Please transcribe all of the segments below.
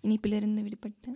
இணைப்பிலிருந்து விடுபட்டேன்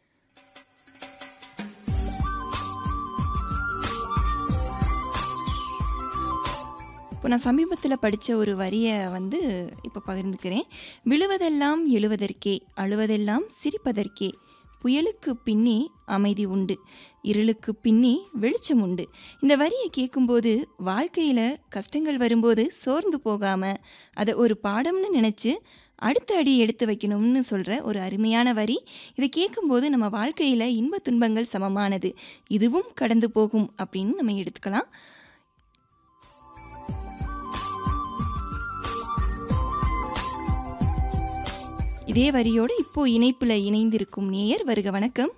இப்போ நான் சமீபத்தில் படித்த ஒரு வரியை வந்து இப்போ பகிர்ந்துக்கிறேன் விழுவதெல்லாம் எழுவதற்கே அழுவதெல்லாம் சிரிப்பதற்கே புயலுக்கு பின்னே அமைதி உண்டு இருளுக்கு பின்னே வெளிச்சம் உண்டு இந்த வரியை கேட்கும்போது வாழ்க்கையில் கஷ்டங்கள் வரும்போது சோர்ந்து போகாமல் அதை ஒரு பாடம்னு நினச்சி அடுத்த அடி எடுத்து வைக்கணும்னு சொல்கிற ஒரு அருமையான வரி இதை கேட்கும்போது நம்ம வாழ்க்கையில் இன்ப துன்பங்கள் சமமானது இதுவும் கடந்து போகும் அப்படின்னு நம்ம எடுத்துக்கலாம் இதே வரியோடு இப்போ இணைப்புல இணைந்திருக்கும் நேயர் வருக வணக்கம்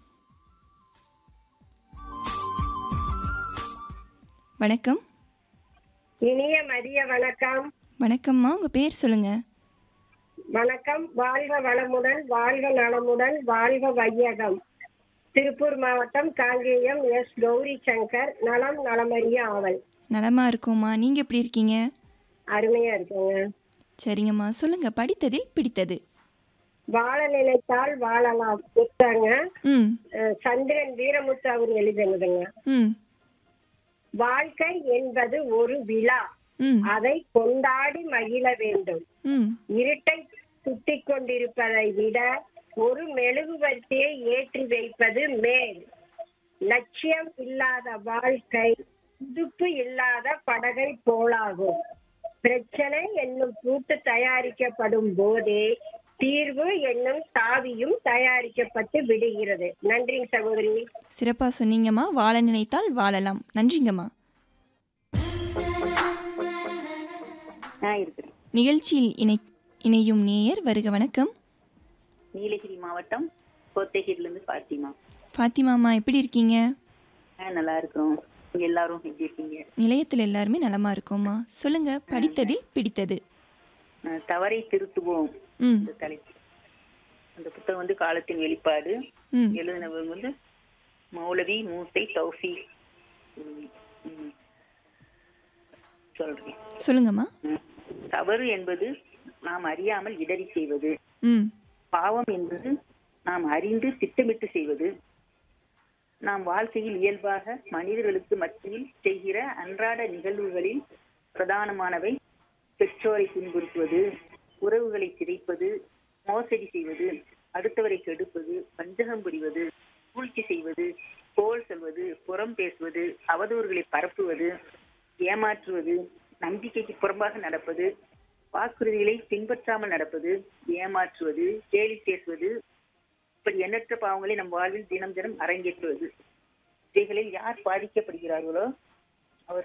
வணக்கம் இனிய மதிய வணக்கம் வணக்கம்மா உங்க பேர் சொல்லுங்க வணக்கம் வாழ்க வளமுடன் வாழ்க நலமுடன் வாழ்க வையகம் திருப்பூர் மாவட்டம் காங்கேயம் எஸ் கௌரி சங்கர் நலம் நலமறிய ஆவல் நலமா இருக்கோம்மா நீங்க எப்படி இருக்கீங்க அருமையா இருக்குங்க சரிங்கம்மா சொல்லுங்க படித்ததில் பிடித்தது வாழ நினைத்தால் வாழலாம் புத்தாங்க ம் அஹ், சந்திரன் வீரமுத்து அவர் எழுதினதுங்க ம் வாழ்க்கை என்பது ஒரு விழா ம் அதை கொண்டாடி மகிழ வேண்டும் ம் இருட்டை சுத்திக் கொண்டிருப்பதை விட ஒரு மெழுகுவர்த்தியை ஏற்றி வைப்பது மேல் லட்சியம் இல்லாத வாழ்க்கை துடுப்பு இல்லாத படகை போலாகும் பிரச்சனை என்னும் கூட்டு தயாரிக்கப்படும் போதே தீர்வு என்னும் தாவியும் தயாரிக்கப்பட்டு விடுகிறது நன்றிங்க சகோதரி சிறப்பா சொன்னீங்கம்மா வாழ நினைத்தால் வாழலாம் நன்றிங்கம்மா நான் இருக்கிறேன் நிகழ்ச்சியில் இணை இணையும் நேயர் வருக வணக்கம் நீலகிரி மாவட்டம் கோத்தகிரிலேருந்து பாத்திமா ஃபாத்திமாம்மா எப்படி இருக்கீங்க ஆ நல்லா இருக்கிறோம் நீங்க எல்லாரும் எப்படி இருக்கீங்க நிலையத்தில் எல்லாருமே நலமா இருக்கோம்மா சொல்லுங்க படித்ததில் பிடித்தது ஆ, தவறை திருத்துவோம் ம் இந்த தலைப்பு அந்த புத்தகம் வந்து காலத்தின் வெளிப்பாடு ம் எழுதினவர் வந்து மௌலவி மூசை தௌஃபி ம், ம். சொல்றேன் சொல்லுங்கம்மா ம். தவறு என்பது நாம் அறியாமல் இடறி செய்வது ம் பாவம் என்பது நாம் அறிந்து திட்டமிட்டு செய்வது நாம் வாழ்க்கையில் இயல்பாக மனிதர்களுக்கு மத்தியில் செய்கிற அன்றாட நிகழ்வுகளில் பிரதானமானவை பெற்றோரை துன்புறுத்துவது உறவுகளை சிதைப்பது மோசடி செய்வது அடுத்தவரை கெடுப்பது வஞ்சகம் புரிவது சூழ்ச்சி செய்வது கோல் சொல்வது புறம் பேசுவது அவதூறுகளை பரப்புவது ஏமாற்றுவது நம்பிக்கைக்கு புறம்பாக நடப்பது வாக்குறுதிகளை பின்பற்றாமல் நடப்பது ஏமாற்றுவது கேலி பேசுவது இப்படி எண்ணற்ற பாவங்களை நம் வாழ்வில் தினம் தினம் அரங்கேற்றுவது இவைகளில் யார் பாதிக்கப்படுகிறார்களோ அவர்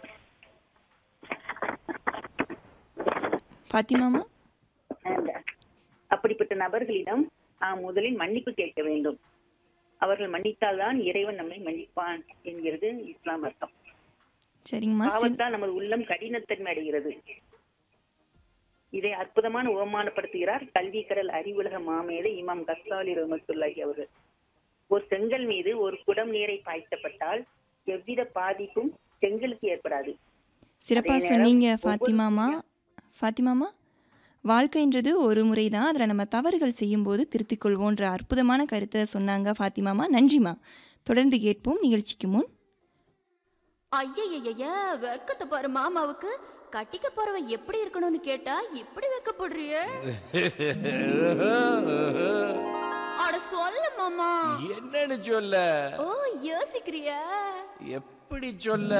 ஃபாத்திமாம்மா அந்த அப்படிப்பட்ட நபர்களிடம் நாம் முதலில் மன்னிப்பு கேட்க வேண்டும் அவர்கள் மன்னித்தால்தான் இறைவன் நம்மை மன்னிப்பான் என்கிறது இஸ்லாம் அர்த்தம் சரிங்கம்மா சில் பாவத்தால் நமது உள்ளம் கடினத்தன்மை அடைகிறது இதை அற்புதமான உபமானப்படுத்துகிறார் கல்வி கடல் அறிவுலக மாமேதை இமாம் கஸ்தாலி ரஹமத்துல்லாஹி அவர்கள் ஒரு செங்கல் மீது ஒரு குடம் நீரை பாய்ச்சப்பட்டால் எவ்வித பாதிப்பும் செங்கலுக்கு ஏற்படாது சிறப்பா அதே நேரம் சொன்னீங்க ஒவ்வொரு ஃபாத்திமாமா ஃபாத்திமாமா வாழ்க்கைன்றது ஒரு முறை தான் அதில் நம்ம தவறுகள் செய்யும்போது திருத்திக் கொள்வோன்ற அற்புதமான கருத்தை சொன்னாங்க ஃபாத்திமாமா நன்றிம்மா தொடர்ந்து கேட்போம் நிகழ்ச்சிக்கு முன் ஐயய்யய்ய வெக்கத்தை பாரு மாமாவுக்கு கட்டிக்க போறவன் எப்படி இருக்கணும்னு கேட்டா இப்படி வெக்கப்படுறியே அட சொல்லு மாமா என்னன்னு சொல்ல ஓ யோசிக்கிறியா எப்படி சொல்ல